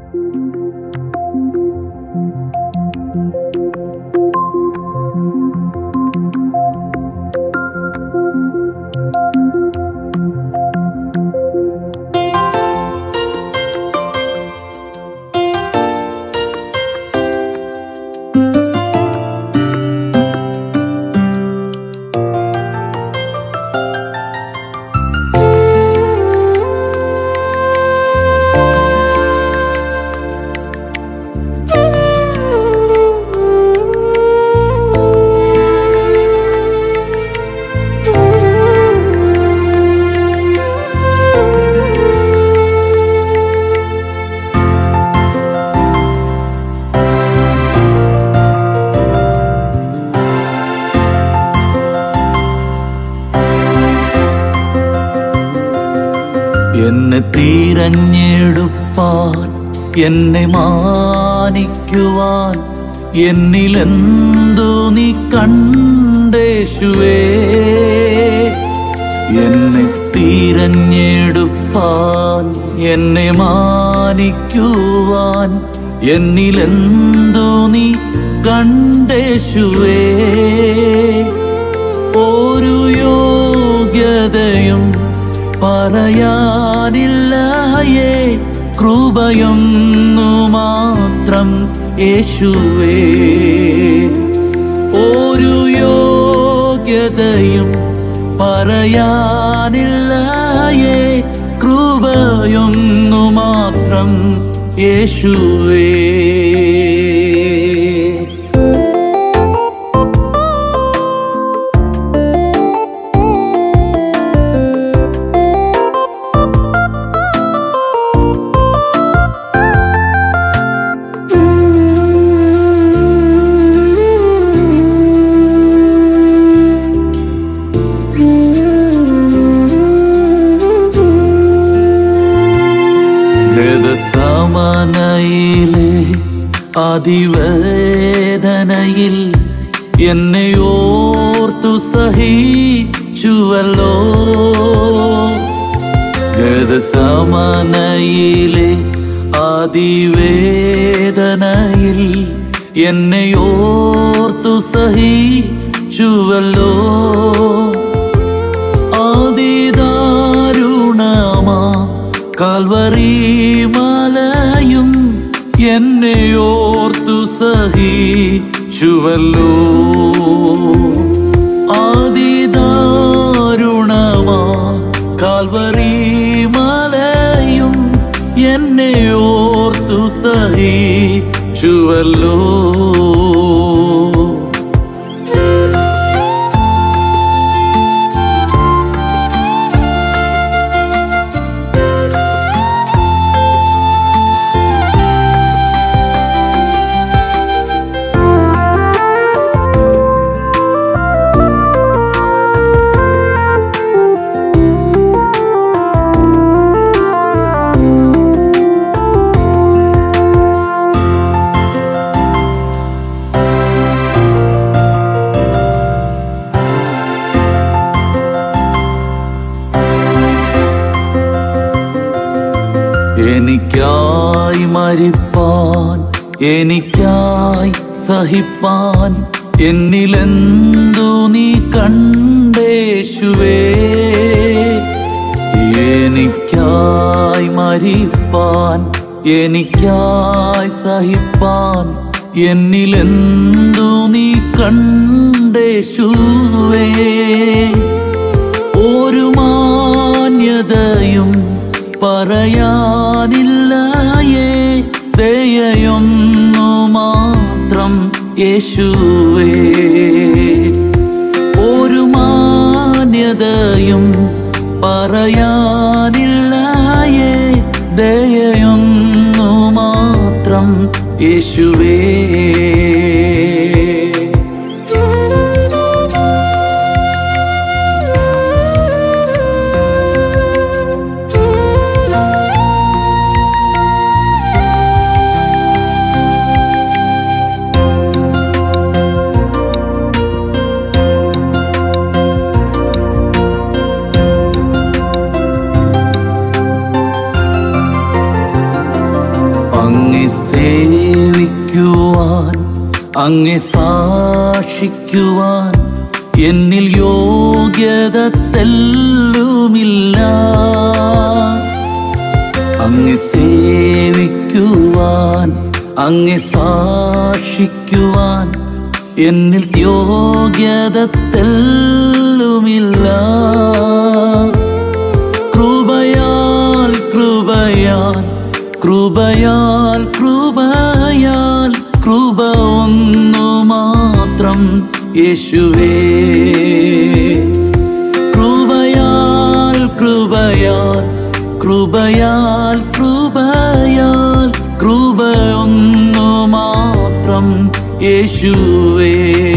എന്നെ തിരഞ്ഞെടുപ്പാൻ എന്നെ മാനിക്കുവാൻ എന്നിലെന്തു നീ കണ്ടേശുവേ എന്നെ തിരഞ്ഞെടുപ്പാൻ എന്നെ മാനിക്കുവാൻ എന്നിലെന്തു നീ കണ്ടേശുവേ ഒരു യോഗ്യതയും പറയാനില്ലയേ കൃപയൊന്നു മാത്രം യേശുവേ ഒരു യോഗ്യതയും പറയാനില്ലയേ കൃപയൊന്നു മാത്രം യേശുവേ ഗതസമനയിലെ അതിവേദനയിൽ എന്നെ ഓർത്തു സഹിച്ചുവല്ലോ ഗതസമനയിലെ അതിവേദനയിൽ എന്നെ ഓർത്തു സഹിച്ചുവല്ലോ അതിദാരുണമാ കാൽവറി മലയും എന്നെ ഓർത്തു സഹിച്ചുവല്ലോ അതിദാരുണമാ കാൽവറി മലയും എന്നെ ഓർത്തു സഹിച്ചുവല്ലോ എനിക്കായി മരിപ്പാൻ എനിക്കായി സഹിപ്പാൻ എന്നിലെന്തു നീ കണ്ടേശുവേ എനിക്കായി മരിപ്പാൻ എനിക്കായി സഹിപ്പാൻ എന്നിലെന്തു നീ കണ്ടേശുവേ ഒരു മാന്യതയും പറയാനില്ലയേ ദയയൊന്നു മാത്രം യേശുവേ ഒരു മാന്യതയും പറയാനില്ലയേ ദയയൊന്നു മാത്രം യേശുവേ അങ്ങെ സാക്ഷിക്കുവാൻ എന്നിൽ യോഗ്യത തെല്ലുമില്ല അങ്ങെ സേവിക്കുവാൻ അങ്ങെ സാക്ഷിക്കുവാൻ എന്നിൽ യോഗ്യത തെല്ലുമില്ല കൃപയാൽ കൃപയാൽ കൃപയാൽ കൃപയാൽ കൃപ ഒന്നു മാത്രം യേശുവേ കൃപയാൽ കൃപയാൽ കൃപയാൽ കൃപയാൽ കൃപ ഒന്നു മാത്രം യേശുവേ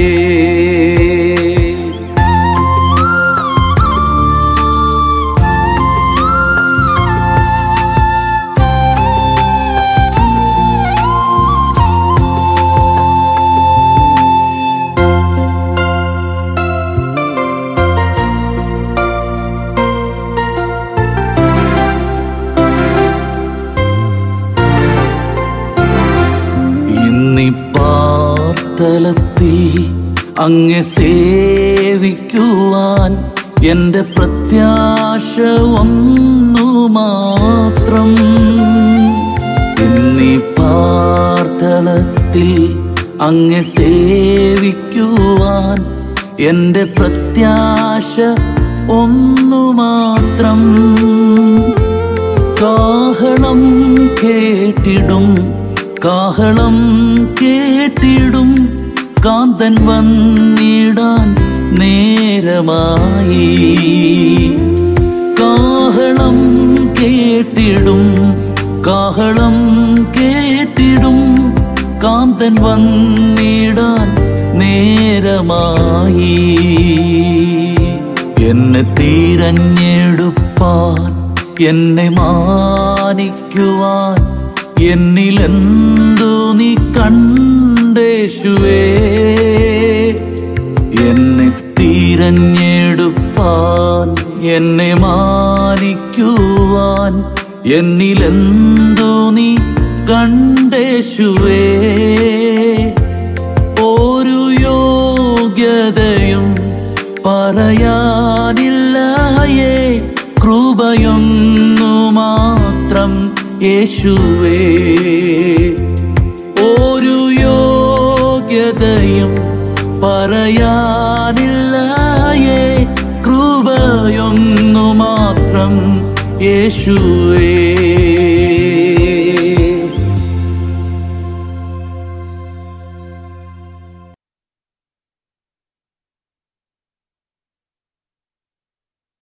ഇന്നീ പാർത്തലത്തിൽ അങ്ങെ സേവിക്കുവാൻ എന്റെ പ്രത്യാശ ഒന്നു മാത്രം ഇന്നീ പാർത്തലത്തിൽ അങ്ങെ സേവിക്കുവാൻ എന്റെ പ്രത്യാശ ഒന്നു മാത്രം കാഹളം കേട്ടിടും കാഹളം കേട്ടിടും കാന്തൻ വന്നിടാൻ നേരമായി കാഹളം കേട്ടിടും കാഹളം കേട്ടിടും കാന്തൻ വന്നിടാൻ നേരമായി എന്നെ തിരഞ്ഞെടുപ്പാൻ എന്നെ മാനിക്കുവാൻ എന്നിലെന്തു നീ കണ്ടേശുവേ എന്നെ തിരഞ്ഞെടുപ്പാൻ എന്നെ മാനിക്കുവാൻ എന്നിലെന്തു നീ കണ്ടേശുവേ ഒരു യോഗ്യതയും പറയാനില്ലയേ കൃപയൊന്നു മാത്രം യേശുവേ ഒരു യോഗ്യതയും പറയാനില്ലയേ കൃപയൊന്നു മാത്രം യേശുവേ